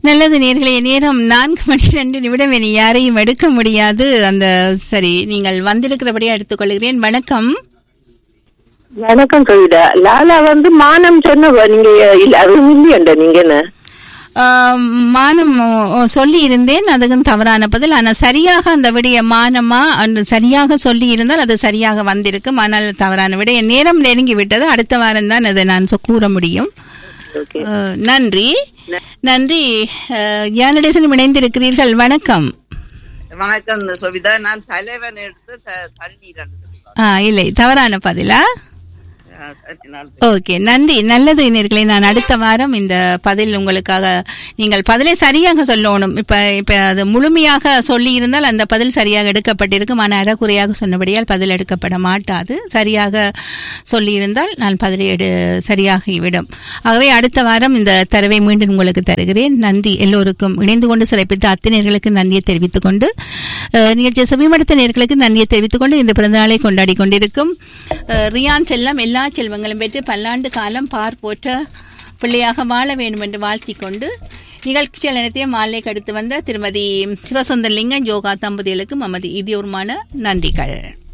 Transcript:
நல்லது நேர்களே நேரம் நான்கு மணி ரெண்டு நிமிடம் இனி யாரையும் எடுக்க முடியாது அந்த சரி நீங்கள் வந்திருக்கிறபடியா எடுத்துக்கொள்கிறேன் வணக்கம் வணக்கம் கவிதா லாலா வந்து மானம் சொன்ன நீங்க இல்ல அதுவும் இல்லையண்ட நீங்க என்ன ஆம், மானம் ஓ, சொல்லி இருந்தேன் அதுக்கும் தவறான பதில் ஆனால் சரியாக அந்த விடைய மானமா அந்த சரியாக சொல்லி இருந்தால் அது சரியாக வந்திருக்கும் ஆனால் தவறான விடைய நேரம் நெருங்கி விட்டது அடுத்த வாரம் தான் அதை நான் சொ- கூற முடியும் ஓகே அஹ், நன்றி நன்றி அஹ், யானடேசனும் இணைந்திருக்கிறீர்கள் வணக்கம் வணக்கம் சோபிதா நான் தலைவன் எடுத்து த- தண்ணீர் ஆ இல்லை தவறான பதிலா சரி நான் ஓகே நன்றி நல்லது நேர்களே நான் அடுத்த வாரம் இந்த பதில் உங்களுக்காக நீங்கள் பதிலை சரியாக சொல்லணும் இப்ப இப்ப அது முழுமையாக சொல்லி இருந்தால் அந்த பதில் சரியாக எடுக்கப்பட்டிருக்கும் ஆனால் அறக்குறையாக சொன்னபடியால் பதில் எடுக்கப்பட மாட்டாது சரியாக சொல்லியிருந்தால் நான் பதிலை எடு சரியாகிவிடும் ஆகவே அடுத்த வாரம் இந்த தரவை மீண்டும் உங்களுக்கு தருகிறேன் நன்றி எல்லோருக்கும் இணைந்து கொண்டு சிறப்பித்த அத்தினர்களுக்கு நன்றியை தெரிவித்துக் கொண்டு அஹ், நிகழ்ச்சியை செவிமடுத்த நேர்களுக்கு நன்றியை தெரிவித்துக் கொண்டு இந்த பிறந்தநாளை கொண்டாடி கொண்டிருக்கும் அஹ், ரியான் செல்லம் எல்லா செல்வங்களும் பெற்று பல்லாண்டு காலம் பார் போற்ற பிள்ளையாக வாழ வேண்டும் என்று வாழ்த்திக் கொண்டு நிகழ்ச்சிகள் அனைத்தையும் மாலை கடுத்து வந்த திருமதி சிவசுந்தர் லிங்கம் யோகா தம்பதிகளுக்கு மமதி இதயோர்மான நன்றிகள்